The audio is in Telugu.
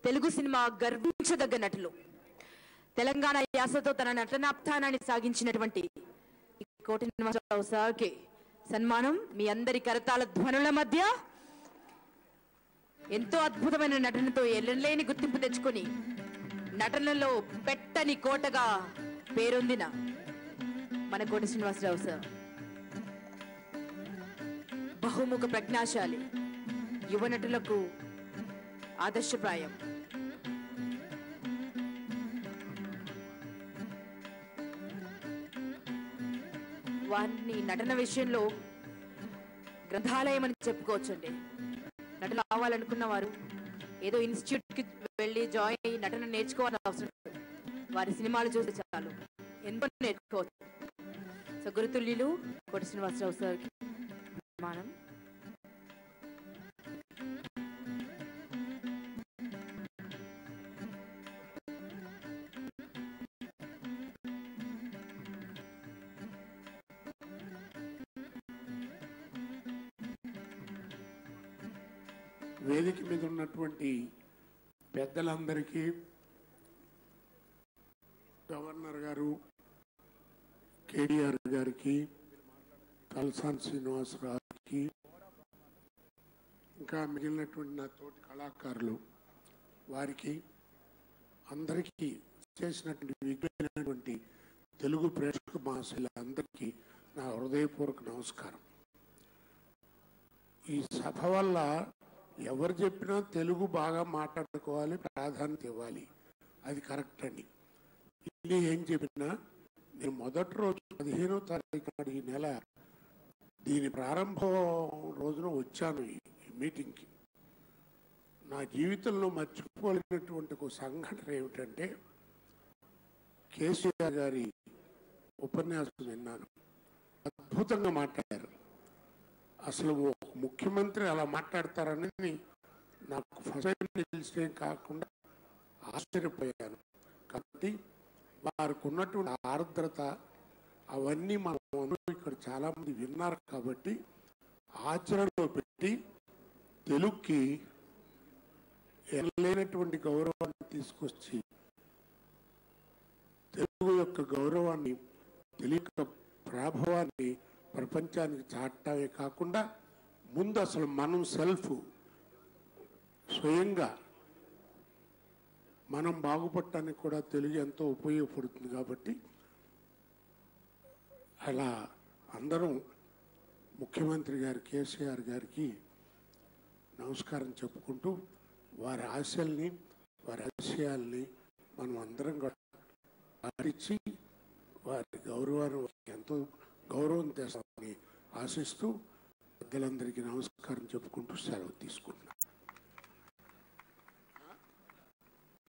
తెలుగు సినిమా గర్వించదగ్గ నటులు తెలంగాణ యాసతో తన నటనాప్తానాన్ని సాగించినటువంటి ఈ కోటి శ్రీనివాసరావు సార్కి సన్మానం మీ అందరి కరతాళ ధ్వనుల మధ్య ఎంతో అద్భుతమైన నటనతో ఎల్లలేని గుర్తింపు తెచ్చుకొని నటనలో పెట్టని కోటగా పేరొందిన మన కోటి శ్రీనివాసరావు సార్ బహుముఖ ప్రజ్ఞాశాలి యువ నటులకు ఆదర్శప్రాయం వారిని నటన విషయంలో గ్రంథాలయం అని చెప్పుకోవచ్చండి నటన కావాలనుకున్న వారు ఏదో ఇన్స్టిట్యూట్ కి వెళ్ళి జాయిన్ అయ్యి నటన నేర్చుకోవాలని అవసరం లేదు. వారి సినిమాలు చూస్తే చాలు ఎంతో నేర్చుకోవచ్చు సో గురుతుల్యులు కోటి శ్రీనివాసరావు సార్ మనం వేదిక మీద ఉన్నటువంటి పెద్దలందరికీ గవర్నర్ గారు కేడిఆర్ గారికి తలసాని శ్రీనివాసరావుకి ఇంకా మిగిలినటువంటి నా తోటి కళాకారులు వారికి అందరికీ చేసినటువంటి విఘ్నమైనటువంటి తెలుగు ప్రేక్షక మహాశైలందరికీ నా హృదయపూర్వక నమస్కారం ఈ సభ వల్ల ఎవరు చెప్పినా తెలుగు బాగా మాట్లాడుకోవాలి ప్రాధాన్యత ఇవ్వాలి అది కరెక్ట్ అండి ఇది ఏం చెప్పినా నేను మొదటి రోజు పదిహేనో తారీఖు నాడు ఈ నెల దీని ప్రారంభం రోజున వచ్చాను ఈ ఈ మీటింగ్కి నా జీవితంలో మర్చిపోలేనటువంటి ఒక సంఘటన ఏమిటంటే కేసీఆర్ గారి ఉపన్యాసం విన్నాను అద్భుతంగా మాట్లాడారు అసలు ఒక ముఖ్యమంత్రి అలా మాట్లాడతారని నాకు ఫస్ట్ టైం తెలిసే కాకుండా ఆశ్చర్యపోయాను కాబట్టి వారికి ఉన్నటువంటి ఆర్ద్రత అవన్నీ మనం ఇక్కడ చాలా మంది విన్నారు కాబట్టి ఆచరణలో పెట్టి తెలుగుకి ఎనలేనటువంటి గౌరవాన్ని తీసుకొచ్చి తెలుగు యొక్క గౌరవాన్ని తెలియక ప్రాభవాన్ని ప్రపంచానికి చాటమే కాకుండా ముందు అసలు మనం సెల్ఫ్ స్వయంగా మనం బాగుపడటానికి కూడా తెలుగు ఎంతో ఉపయోగపడుతుంది కాబట్టి అలా అందరం ముఖ్యమంత్రి గారు కేసీఆర్ గారికి నమస్కారం చెప్పుకుంటూ వారి ఆశల్ని వారి ఆశయాల్ని మనం అందరం కూడా పాటించి వారి గౌరవాన్ని ఎంతో గౌరవం తెస్తామని ఆశిస్తూ పెద్దలందరికీ నమస్కారం చెప్పుకుంటూ సెలవు తీసుకుంటున్నాను